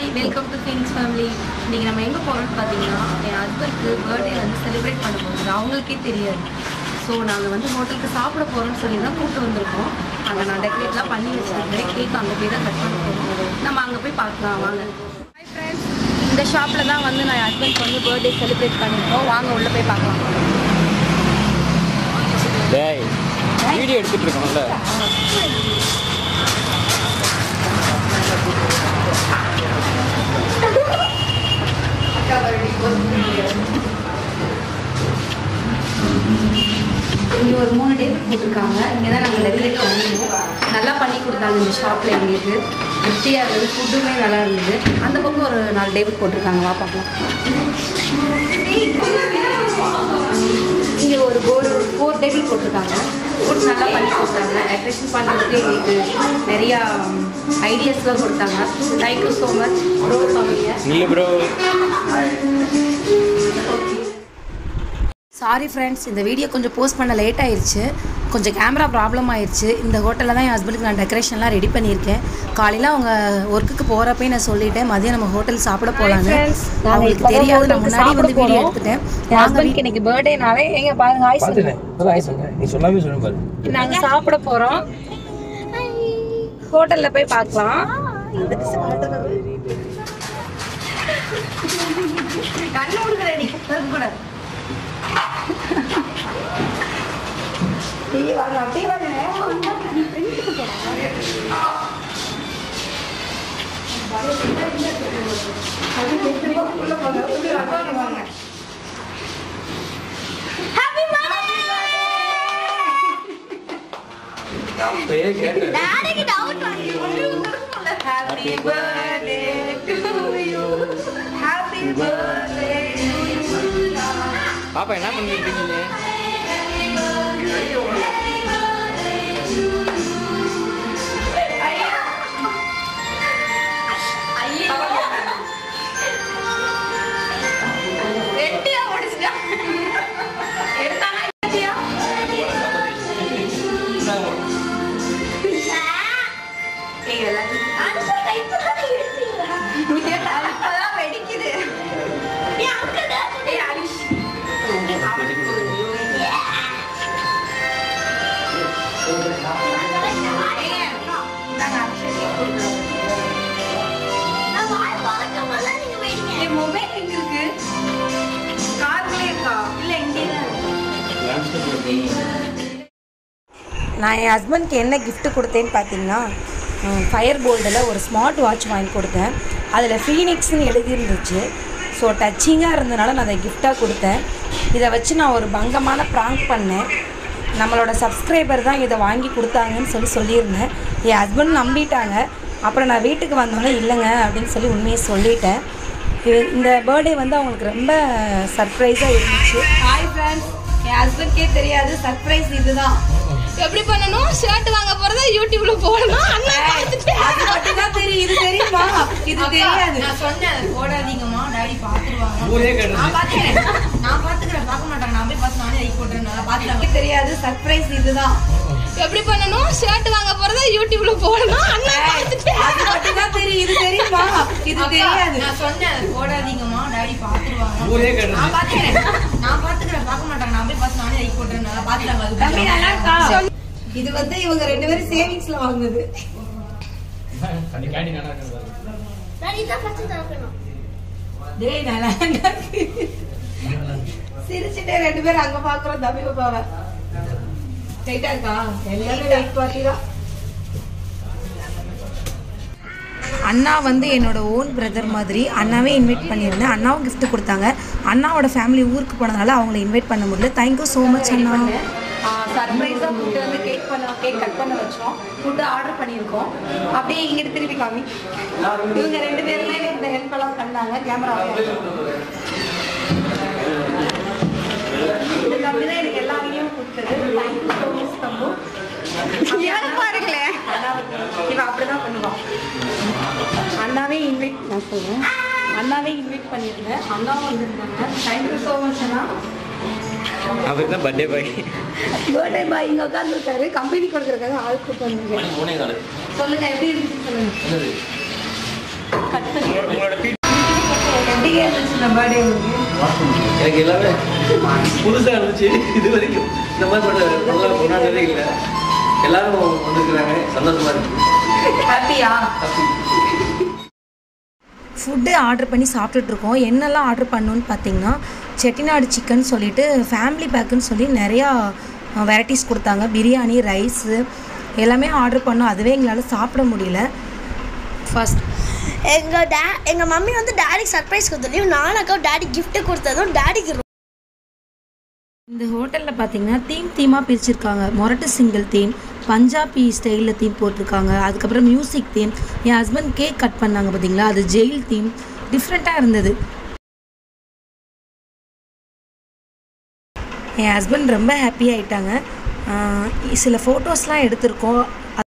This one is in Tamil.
வெல்கம் டு ஃபிங்ஸ் ஃபேமிலி இன்னைக்கு நம்ம எங்கே போகிறோம்னு பார்த்தீங்கன்னா என் ஹஸ்பண்ட்க்கு பர்த்டே வந்து செலிப்ரேட் பண்ண போகுது அவங்களுக்கே தெரியாது ஸோ நாங்கள் வந்து ஹோட்டலுக்கு சாப்பிட போகிறோம்னு சொல்லி தான் கூப்பிட்டு வந்திருக்கோம் அங்கே நான் டெக்கரேட்லாம் பண்ணி வச்சிருக்கேன் கேக் அங்கே போய் தான் கட் பண்ண போகிறோம் நம்ம அங்கே போய் பார்க்கலாம் வாங்க ஹாய் ஃப்ரெண்ட்ஸ் இந்த ஷாப்பில் தான் வந்து நான் என் ஹஸ்பண்ட்க்கு வந்து பர்த்டே செலிப்ரேட் பண்ணியிருக்கோம் வாங்க உள்ளே போய் பார்க்கலாம் டேய் வீடியோ எடுத்துட்டு இருக்கோம்ல இங்கே ஒரு மூணு டேபிள் போட்டிருக்காங்க இங்கே தான் நாங்கள் டெக்கரேட் பண்ணிருந்தோம் நல்லா பண்ணி கொடுத்தாங்க இந்த ஷாப்பில் எங்களுக்கு திருப்தியாக இருந்தது ஃபுட்டுமே நல்லா இருந்தது அந்த பக்கம் ஒரு நாலு டேபிள் போட்டிருக்காங்க வா பார்க்கலாம் இங்கே ஒரு போர்டு ஃபோர் டேபிள் போட்டிருக்காங்க ஃபுட் நல்லா பண்ணி கொடுத்தாங்க டெக்கரேஷன் பண்ணுறதுக்கு எங்களுக்கு நிறையா ஐடியாஸ்லாம் கொடுத்தாங்க தேங்க்யூ ஸோ மச் ப்ரோ சாமிங்க நில்லு ப்ரோ சாரி ஃப்ரெண்ட்ஸ் இந்த வீடியோ கொஞ்சம் போஸ்ட் பண்ண லேட் ஆயிருச்சு கொஞ்சம் கேமரா ப்ராப்ளம் ஆயிருச்சு இந்த ஹோட்டலில் தான் என் ஹஸ்பண்டுக்கு நான் டெக்கரேஷன்லாம் ரெடி பண்ணியிருக்கேன் காலையில் அவங்க ஒர்க்குக்கு போகிறப்பே நான் சொல்லிட்டேன் மதியம் நம்ம ஹோட்டல் சாப்பிட போகலான்னு அவங்களுக்கு தெரியாது நான் முன்னாடி வந்து வீடியோ எடுத்துட்டேன் என் ஹஸ்பண்ட்க்கு இன்னைக்கு பர்த்டேனாலே எங்க பாருங்க ஹாய் சொல்லு பார்த்துட்டேன் இப்பதான் ஆய் சொன்னேன் நீ சொல்லாமே சொல்லு பாரு நாங்க சாப்பிட போறோம் ஹோட்டல்ல போய் பார்க்கலாம் கண்ணு கொடுக்குறேன் கூட அப்பயே கேட்டேன் happy birthday to you happy birthday பாப்பா என்ன பண்ணிட்டு இருக்கீங்க வெட்டியா முடிச்சிட்டா எடுத்தானா வெட்டியா ஏய் எல்லாரும் இப்பதான் வெடிக்குது ஏய் அரிஷ் என் மொபைல் எங்க இருக்கு கார்லயே இருக்கா இல்ல இங்கே நான் என் ஹஸ்பண்ட்க்கு என்ன gift கொடுத்தேன்னு பார்த்தீங்கன்னா ஃபயர் போல்டில் ஒரு ஸ்மார்ட் வாட்ச் வாங்கி கொடுத்தேன் அதில் ஃபீனிக்ஸ்னு எழுதியிருந்துச்சு ஸோ டச்சிங்காக இருந்ததுனால நான் அதை கிஃப்டாக கொடுத்தேன் இதை வச்சு நான் ஒரு பங்கமான ப்ராங்க் பண்ணேன் நம்மளோட சப்ஸ்கிரைபர் தான் இதை வாங்கி கொடுத்தாங்கன்னு சொல்லி சொல்லியிருந்தேன் என் ஹஸ்பண்ட் நம்பிட்டாங்க அப்புறம் நான் வீட்டுக்கு வந்தோடனே இல்லைங்க அப்படின்னு சொல்லி உண்மையை சொல்லிட்டேன் இது- இந்த பர்த்டே வந்து அவங்களுக்கு ரொம்ப சர்ப்ரைஸாக இருந்துச்சு ஹாய் ஃப்ரெண்ட்ஸ் என் ஹஸ்பண்ட்கே தெரியாது சர்ப்ரைஸ் இதுதான் எப்படி பண்ணணும் ஷர்ட் வாங்க போறத யூடியூப்ல போடணும் அண்ணா பார்த்துட்டு அது மட்டும் தான் தெரியும் இது தெரியுமா இது தெரியாது நான் சொன்னேன் அதை போடாதீங்கம்மா டாடி பாத்துருவாங்க ஊரே கேட்டது நான் பாத்துக்கிறேன் நான் பாத்துக்கிறேன் பார்க்க மாட்டாங்க நான் போய் பார்த்து நானே ஐ போட்டுறேன் நல்லா பாத்துட்டாங்க தெரியாது சர்ப்ரைஸ் இதுதான் எப்படி பண்ணணும் ஷர்ட் வாங்க போறத யூடியூப்ல போடணும் அண்ணா பார்த்துட்டு அது மட்டும் தான் தெரியும் இது தெரியுமா இது தெரியாது நான் சொன்னேன் அதை போடாதீங்கம்மா டாடி பாத்துருவாங்க ஊரே கேட்டது நான் பாத்துக்கிறேன் நான் பாத்துக்கிறேன் பார்க்க மாட்டாங்க நான் போய் பார்த்து நானே ஐ போட்டுறேன் நல்லா பாத்துட்டாங்க தம்பி நல்லா இருக்கா அது இது வந்து இவங்க ரெண்டு பேரும் சேவிங்ஸ்ல வாங்குனது அந்த கேண்டீன் நல்லா இருக்கு டேய் நல்லா இருக்கு. சிரிச்சுட்டே ரெண்டு பேரும் அங்க பாக்குறோம் தம்பி பாப்பாவ ரைட்டா இருக்கா எல்லாமே வெயிட் பார்ட்டி தான் அண்ணா வந்து என்னோட ஓன் பிரதர் மாதிரி அண்ணாவே இன்வைட் பண்ணியிருந்தேன் அண்ணாவும் gift கொடுத்தாங்க அண்ணாவோட ஃபேமிலி ஊருக்கு போனதுனால அவங்கள இன்வைட் பண்ண முடியல தேங்க்யூ ஸோ மச் அண்ணா சர்ப்ரைஸாக ஃபுட்டு வந்து கேக் பண்ண கேக் கட் பண்ண வச்சோம் ஃபுட்டு ஆர்டர் பண்ணியிருக்கோம் அப்படியே இங்கிட்டு திருப்பி காமி இவங்க ரெண்டு பேருமே இந்த ஹெல்ப் எல்லாம் பண்ணாங்க கேமரா இந்த தம்பி தான் எனக்கு எல்லா வீடியோவும் கொடுத்தது தேங்க்யூ ஸோ மச் தம்பு பாருங்களேன் இவன் அப்படிதான் பண்ணுவான் அண்ணாவே இன்வைட் நான் சொல்றேன் அண்ணாவே இன்வைட் பண்ணியிருந்தேன் அண்ணாவும் வந்திருந்தாங்க தேங்க்யூ ஸோ மச் அண்ணா அவர் தான் பர்த்டே பாய் பர்த்டே பாய் இங்க உட்காந்துருக்காரு கம்பெனி கொடுக்குறதுக்காக ஆள் கூப்பிட்டு வந்திருக்கேன் மூணே காலு சொல்லுங்க எப்படி இருந்துச்சு சொல்லுங்க என்னது கட் பண்ணி இருந்துச்சுல பர்த்டே உங்களுக்கு எனக்கு எல்லாமே புதுசா இருந்துச்சு இது வரைக்கும் இந்த மாதிரி பண்ண நல்லா கொண்டாடுறதே இல்லை எல்லாரும் வந்திருக்கிறாங்க சந்தோஷமா இருக்கு ஹாப்பியா ஃபுட்டு ஆர்டர் பண்ணி சாப்பிட்டுட்ருக்கோம் என்னெல்லாம் ஆர்டர் பண்ணோன்னு பார்த்தீங்கன்னா செட்டிநாடு சிக்கன் சொல்லிட்டு ஃபேமிலி பேக்குன்னு சொல்லி நிறையா வெரைட்டிஸ் கொடுத்தாங்க பிரியாணி ரைஸு எல்லாமே ஆர்டர் பண்ணோம் அதுவே எங்களால் சாப்பிட முடியல ஃபஸ்ட் எங்க டே எங்க மம்மி வந்து டாடிக்கு சர்ப்ரைஸ் கொடுத்ததையும் நானும் அக்கா டாடி gift கொடுத்ததும் டாடிக்கு இந்த ஹோட்டலில் பார்த்தீங்கன்னா தீம் தீமாக பிரிச்சிருக்காங்க மொரட்டு சிங்கிள் தீம் பஞ்சாபி ஸ்டைலில் தீம் போட்டிருக்காங்க அதுக்கப்புறம் மியூசிக் தீம் என் ஹஸ்பண்ட் கேக் கட் பண்ணாங்க பார்த்தீங்களா அது ஜெயில் தீம் டிஃப்ரெண்ட்டாக இருந்தது என் ஹஸ்பண்ட் ரொம்ப ஹாப்பி ஆயிட்டாங்க ஆஹ் சில ஃபோட்டோஸ்லாம் எடுத்திருக்கோம்